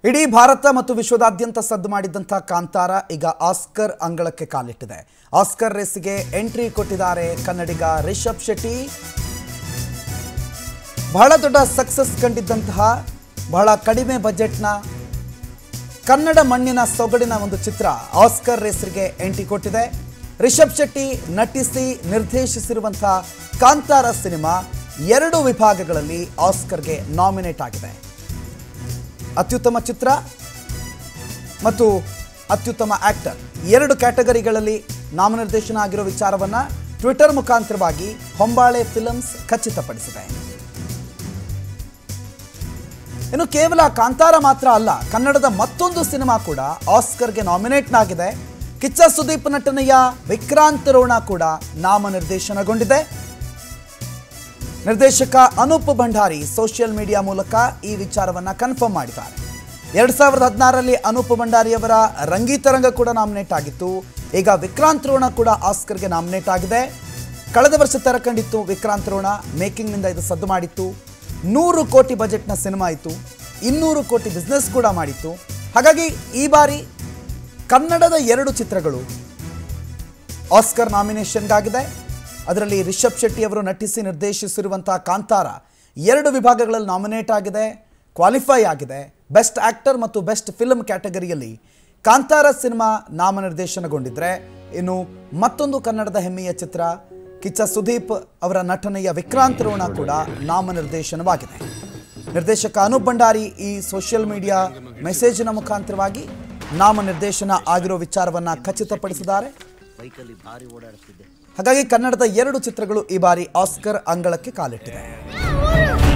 ಇಡೀ ಭಾರತ ಮತ್ತು ವಿಶ್ವದಾದ್ಯಂತ ಸದ್ದು ಮಾಡಿದ್ದಂಥ ಕಾಂತಾರ ಈಗ ಆಸ್ಕರ್ ಅಂಗಳಕ್ಕೆ ಕಾಲಿಟ್ಟಿದೆ ಆಸ್ಕರ್ ರೇಸ್ಗೆ ಎಂಟ್ರಿ ಕೊಟ್ಟಿದ್ದಾರೆ ಕನ್ನಡಿಗ ರಿಷಬ್ ಶೆಟ್ಟಿ ಬಹಳ ದೊಡ್ಡ ಸಕ್ಸಸ್ ಕಂಡಿದ್ದಂತಹ ಬಹಳ ಕಡಿಮೆ ಬಜೆಟ್ನ ಕನ್ನಡ ಮಣ್ಣಿನ ಸೊಗಡಿನ ಒಂದು ಚಿತ್ರ ಆಸ್ಕರ್ ರೇಸ್ಗೆ ಎಂಟ್ರಿ ಕೊಟ್ಟಿದೆ ರಿಷಬ್ ಶೆಟ್ಟಿ ನಟಿಸಿ ನಿರ್ದೇಶಿಸಿರುವಂತಹ ಕಾಂತಾರ ಸಿನಿಮಾ ಎರಡು ವಿಭಾಗಗಳಲ್ಲಿ ಆಸ್ಕರ್ಗೆ ನಾಮಿನೇಟ್ ಆಗಿದೆ ಅತ್ಯುತ್ತಮ ಚಿತ್ರ ಮತ್ತು ಅತ್ಯುತ್ತಮ ಆಕ್ಟರ್ ಎರಡು ಕ್ಯಾಟಗರಿಗಳಲ್ಲಿ ನಾಮನಿರ್ದೇಶನ ಆಗಿರೋ ವಿಚಾರವನ್ನ ಟ್ವಿಟರ್ ಮುಖಾಂತರವಾಗಿ ಹೊಂಬಾಳೆ ಫಿಲಮ್ಸ್ ಖಚಿತಪಡಿಸಿದೆ ಇನ್ನು ಕೇವಲ ಕಾಂತಾರ ಮಾತ್ರ ಅಲ್ಲ ಕನ್ನಡದ ಮತ್ತೊಂದು ಸಿನಿಮಾ ಕೂಡ ಆಸ್ಕರ್ಗೆ ನಾಮಿನೇಟ್ ಆಗಿದೆ ಕಿಚ್ಚ ಸುದೀಪ್ ನಟನೆಯ ವಿಕ್ರಾಂತ್ ರೋಣ ಕೂಡ ನಾಮನಿರ್ದೇಶನಗೊಂಡಿದೆ ನಿರ್ದೇಶಕ ಅನೂಪ್ ಭಂಡಾರಿ ಸೋಷಿಯಲ್ ಮೀಡಿಯಾ ಮೂಲಕ ಈ ವಿಚಾರವನ್ನ ಕನ್ಫರ್ಮ್ ಮಾಡಿದ್ದಾರೆ ಎರಡ್ ಸಾವಿರದ ಹದಿನಾರರಲ್ಲಿ ಅನೂಪ್ ಭಂಡಾರಿ ಅವರ ರಂಗೀತರಂಗ ಕೂಡ ನಾಮಿನೇಟ್ ಆಗಿತ್ತು ಈಗ ವಿಕ್ರಾಂತ್ ರೋಣ ಕೂಡ ಆಸ್ಕರ್ಗೆ ನಾಮಿನೇಟ್ ಆಗಿದೆ ಕಳೆದ ವರ್ಷ ತೆರಕಂಡಿತ್ತು ವಿಕ್ರಾಂತ್ ರೋಣ ಮೇಕಿಂಗ್ನಿಂದ ಇದು ಸದ್ದು ಮಾಡಿತ್ತು ನೂರು ಕೋಟಿ ಬಜೆಟ್ನ ಸಿನಿಮಾ ಇತ್ತು ಇನ್ನೂರು ಕೋಟಿ ಬಿಸ್ನೆಸ್ ಕೂಡ ಮಾಡಿತ್ತು ಹಾಗಾಗಿ ಈ ಬಾರಿ ಕನ್ನಡದ ಎರಡು ಚಿತ್ರಗಳು ಆಸ್ಕರ್ ನಾಮಿನೇಷನ್ಗಾಗಿದೆ ಅದರಲ್ಲಿ ರಿಷಬ್ ಶೆಟ್ಟಿ ಅವರು ನಟಿಸಿ ನಿರ್ದೇಶಿಸಿರುವಂತಹ ಕಾಂತಾರ ಎರಡು ವಿಭಾಗಗಳಲ್ಲಿ ನಾಮಿನೇಟ್ ಆಗಿದೆ ಕ್ವಾಲಿಫೈ ಆಗಿದೆ ಬೆಸ್ಟ್ ಆಕ್ಟರ್ ಮತ್ತು ಬೆಸ್ಟ್ ಫಿಲ್ಮ್ ಕ್ಯಾಟಗರಿಯಲ್ಲಿ ಕಾಂತಾರ ಸಿನಿಮಾ ನಾಮನಿರ್ದೇಶನಗೊಂಡಿದ್ರೆ ಇನ್ನು ಮತ್ತೊಂದು ಕನ್ನಡದ ಹೆಮ್ಮೆಯ ಚಿತ್ರ ಕಿಚ್ಚ ಸುದೀಪ್ ಅವರ ನಟನೆಯ ವಿಕ್ರಾಂತ್ ರೋಣ ಕೂಡ ನಾಮನಿರ್ದೇಶನವಾಗಿದೆ ನಿರ್ದೇಶಕ ಅನೂಪ್ ಭಂಡಾರಿ ಈ ಸೋಷಿಯಲ್ ಮೀಡಿಯಾ ಮೆಸೇಜಿನ ಮುಖಾಂತರವಾಗಿ ನಾಮನಿರ್ದೇಶನ ಆಗಿರೋ ವಿಚಾರವನ್ನ ಖಚಿತಪಡಿಸಿದ್ದಾರೆ ಬೈಕಲ್ಲಿ ಭಾರಿ ಓಡಾಡ್ತಿದ್ದೆ ಹಾಗಾಗಿ ಕನ್ನಡದ ಎರಡು ಚಿತ್ರಗಳು ಈ ಬಾರಿ ಆಸ್ಕರ್ ಅಂಗಳಕ್ಕೆ ಕಾಲಿಟ್ಟಿದೆ